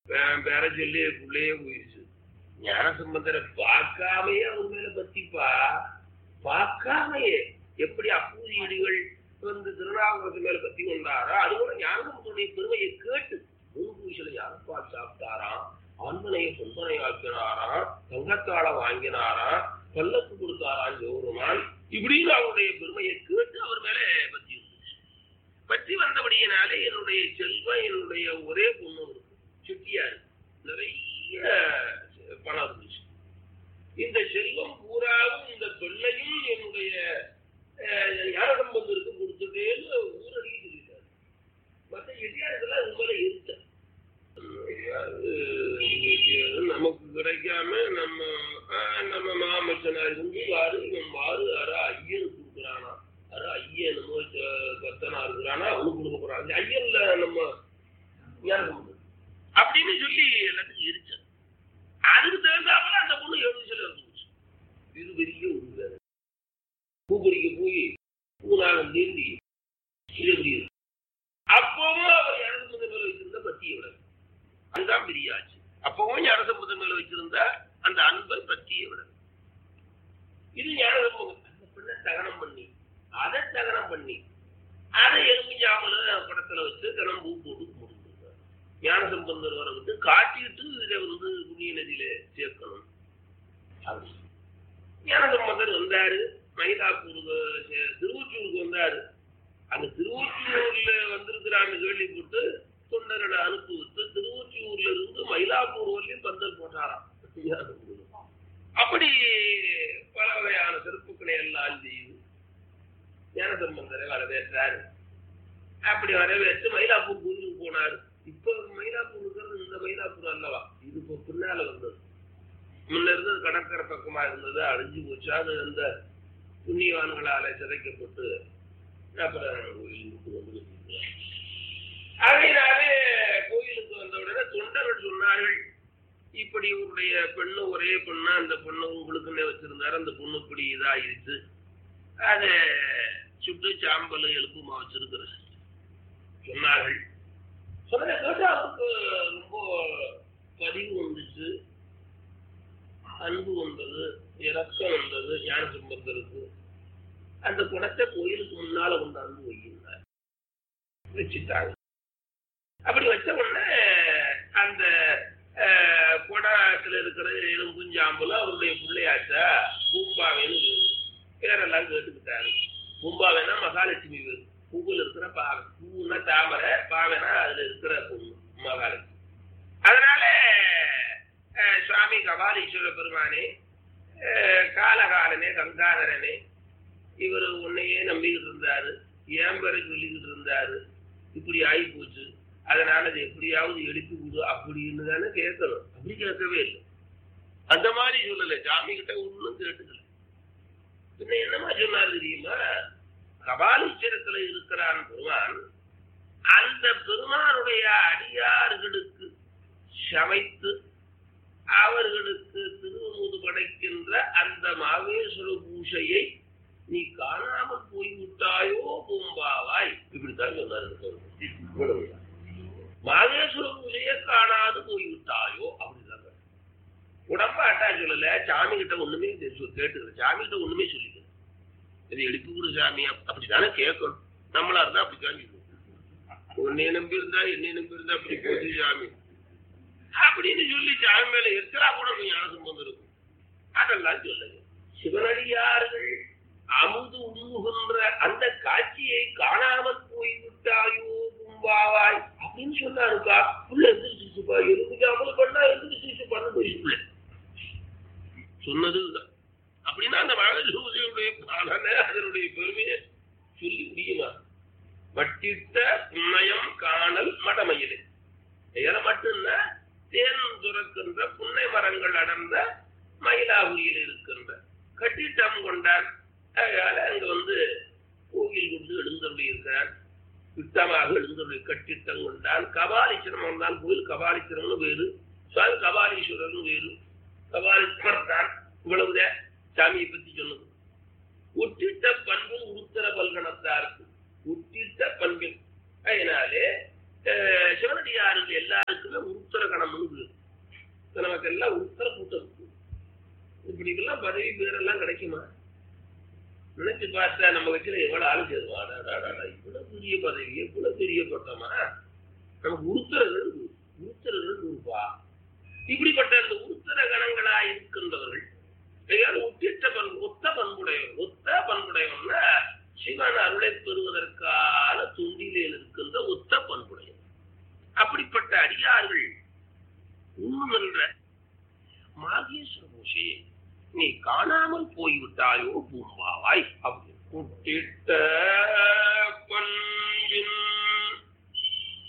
பே- பேர சொல்லி பிள்ளையே போயிடுச்சு ஞான சம்பந்தரை பார்க்காமையே அவர் மேல பத்திப்பா பார்க்காமையே எப்படி அப்பூதி இடிகள் வந்து திருநாவுக்கரசு மேல பத்தி கொண்டாரோ அது கூட ஞானசம்பந்தருடைய பெருமையை கேட்டு முன்பூசில யாரப்பா சாப்பிட்டாராம் ஆண்மனையை சொந்தனை ஆக்கினாராம் தங்கத்தாள வாங்கினாராம் பல்லக்கு கொடுத்தாராம் ஜோருமான் இப்படின்னு அவருடைய பெருமையை கேட்டு அவர் மேல பத்தி இருந்துச்சு பற்றி வந்தபடியினாலே என்னுடைய செல்வம் என்னுடைய ஒரே பொண்ணு இருக்கு செட்டியாரு நிறைய பணம் இருந்துச்சு இந்த செல்வம் பூராவும் இந்த பெண்ணையும் என்னுடைய அஹ், ஞானசம்பந்தருக்கு கொடுத்ததேன்னு ஊரடிக்க சொல்லிட்டாரு மற்ற செட்டியாருக்கெல்லாம் இது மேல இருக்க நமக்கு கிடைக்காம நம்ம அஹ், நம்ம மாமச்சனார் இருந்து வாரு இவன் வாரு அற ஐயனுக்கு கொடுக்குறானா அற ஐயன் நம்ம ச- கத்தனா இருக்கிறானா அவனுக்கு கொடுக்க போறான் இந்த ஐயன்ல நம்ம ஞானசம்பந்தர் அப்படின்னு சொல்லி எல்லாத்துக்கும் இருச்சது அதுக்கு தகுந்தாப்புல அந்த பொண்ணு ஏழு வயசுல இருந்துச்சு இது பெரிய ஒரு வேலை பூப்பறிக்க போய் பூநாகம் நீந்தி இது எப்படி இருக்கு அப்பவும் அவர் ஞானசம்பந்தர் மேல வச்சிருந்த பத்தியை விட அதுதான் பெரிய ஆச்சு அப்பவும் ஞானசம்பந்தர் மேல வச்சிருந்த அந்த அன்பை பற்றிய விட இது ஞானசம்பந்தம் அந்த பெண்ணை தகனம் பண்ணி அதை தகனம் பண்ணி அதை எலுமிஞ்சாமல படத்துல வச்சு தினம் பூ போட்டு முடிஞ்சிருக்காரு ஞானசம்பந்தர் வர விட்டு காட்டிட்டு இதை வந்து புண்ணிய நதியில சேர்க்கணும் அப்படி ஞானசம்பந்தர் வந்தாரு மயிலாப்பூருக்கு சே- திருவொற்றியூருக்கு வந்தாரு அந்த திருவொற்றியூர்ல வந்திருக்கிறான்னு கேள்விப்பட்டு தொண்டர்களை அனுப்பி விட்டு திருவொற்றியூர்ல இருந்து மயிலாப்பூர் வரலையும் பந்தல் போட்டாராம் அப்படி பல வகையான சிறப்புகளை எல்லாம் செய்து ஞானசம்பந்தரை வரவேற்றாரு அப்படி வரவேற்று மயிலாப்பூர் கோயிலுக்கு போனாரு இப்ப மயிலாப்பூர் இருக்கிறது இந்த மயிலாப்பூர் அல்லவா இது இப்போ பின்னால வந்தது முன்ன இருந்தது கடற்கரை பக்கமா இருந்தது அழிஞ்சு போச்சு அது அந்த புண்ணியவான்களால சிதைக்கப்பட்டு அப்புறம் கோயிலுக்கு வந்து வச்சிருக்கிறார். அதனாலே கோயிலுக்கு வந்த உடனே தொண்டர்கள் சொன்னார்கள் இப்படி உங்களுடைய பெண்ணு ஒரே பெண்ணா அந்த பொண்ணு உங்களுக்குன்னே வச்சிருந்தாரு அந்த பொண்ணு இப்படி இதாயிருச்சு அதை சுட்டு சாம்பல் எலும்புமா வச்சிருக்கிற சொன்னார்கள் சொன்னதை கேட்டு அவருக்கு ரொம்ப பதிவு வந்துச்சு அன்பு வந்தது இரக்கம் வந்தது ஞான சம்பந்தருக்கு அந்த குடத்தை கோயிலுக்கு முன்னால கொண்டாந்து வைக்கின்றார் வச்சுட்டாங்க அப்படி வச்ச உடனே அந்த அஹ், குடத்துல இருக்கிற எலும்புஞ்சாம்பலும் அவருடைய பிள்ளையாச்சா பூம்பாவேன்னு பேரு. பேரெல்லாம் கேட்டுக்கிட்டாரு பூம்பாவேனா மகாலட்சுமி பேரு பூவில் இருக்கிற பாவை பூன்னா தாமரை பாவைனா அதுல இருக்கிற பொண்ணு மகாலட்சுமி அதனால அஹ், சுவாமி கபாலீஸ்வர பெருமானே அஹ், காலகாலனே கங்காதரனே இவர் உன்னையே நம்பிக்கிட்டு இருந்தாரு ஏன் பேரை சொல்லிக்கிட்டு இருந்தாரு இப்படி ஆகி போச்சு அதனால அது எப்படியாவது எழுப்பி விடு அப்படின்னு தானே கேட்கணும் அப்படி கேட்கவே இல்லை அந்த மாதிரி சொல்லல சாமி கிட்ட ஒன்றும் கேட்டுக்கல பின்ன என்னமா சொன்னார் தெரியுமா கபாலீஸ்வரத்துல இருக்கிறான் பெருமான் அந்த பெருமானுடைய அடியார்களுக்கு சமைத்து அவர்களுக்கு திருவமுது படைக்கின்ற அந்த மாவேஸ்வர பூஷையை நீ காணாமல் போய்விட்டாயோ பூம்பாவாய் இப்படித்தான் சொன்னார் மாகேஸ்வர பூஜையை காணாது போய்விட்டாயோ அப்படிதான் உடம்ப அட்டா சொல்லல சாமி கிட்ட ஒண்ணுமே தெரி- கேட்டுக்கல சாமி கிட்ட ஒண்ணுமே சொல்லிக்கல இது எழுப்பி கொடு சாமி அப்~ அப்படித்தானே கேட்கணும் நம்மளா இருந்தா அப்படித்தான் சொல்லணும் உன்னை நம்பி இருந்தா என்னை நம்பி இருந்தா அப்படி போச்சு சாமி அப்படின்னு சொல்லி சாமி மேல எத்தனா கூட ஞான சம்பந்தம் இருக்கும் அதெல்லாம் சொல்லுங்க சிவனடியார்கள் அமுது உண்முகின்ற அந்த காட்சியை காணாமல் போய்விட்டாயோ கும்பாவாய் அப்படின்னு சொன்னாருக்கா புள்ள எந்திரிச்சிச்சுப்பா எந்திரிக்காமல் பண்ணா எந்திரிச்சிச்சு பண்ண போயிடுச்சு சொன்னது இதுதான். அப்படின்னா அந்த மகாசூரியனுடைய பலனை அதனுடைய பெருமையை சொல்லி முடியுமா வட்டிட்ட புன்னயம் காணல் மடமயிலே எதை மட்டும்னா தேன் துறக்கின்ற புன்னை மரங்கள் அடர்ந்த மயிலாபுரியில் இருக்கின்ற கட்டிட்டம் கொண்டார் அதனால அங்க வந்து கோவில் கொண்டு எழுந்தருளி இருக்கிறார் திட்டமாக எழுந்தருளி கட்டிட்டம் கொண்டான் கபாலீஸ்வரம் வந்தான் கோயில் கபாலீஸ்வரம்னு வேறு சுவாமி கபாலீஸ்வரர்னு வேறு கபாலீஸ்வரர் தான் இவ்வளவுதான் சாமியை பத்தி சொன்னது உற்றிட்ட பண்பின் உருத்தர பல்கணத்தாருக்கு உற்றிட்ட பண்பின் அதனாலே அஹ், சிவனடியார்கள் எல்லாருக்குமே உருத்தர கணம்னு நமக்கெல்லாம் உத்தர கூட்டம் இருக்கு இப்படி எல்லாம் பதவி பேரெல்லாம் கிடைக்குமா நினைச்சு பார்த்தா நம்ம கட்சியில எவ்வளவு ஆளு சேருவாடா இவ்வளவு பெரிய பதவி எவ்வளவு பெரிய பட்டமா நமக்கு உருத்தரர்கள் உருத்தரர்கள் இருப்பா இப்படிப்பட்ட அந்த உருத்தர கணங்களா இருக்கின்றவர்கள் ஏதாவது ஒத்திட்ட பண்பு ஒத்த பண்புடையவர் ஒத்த பண்புடையவர்னா சிவன் அருளை பெறுவதற்கான துண்டிலில் இருக்கின்ற ஒத்த பண்புடையவர் அப்படிப்பட்ட அடியார்கள் உண்ணுகின்ற மாகேஸ்வர பூஷையை நீ காணாமல் போய்விட்டாயோ பூம்பாவாய் அப்படி குட்டிட்ட பண்பின்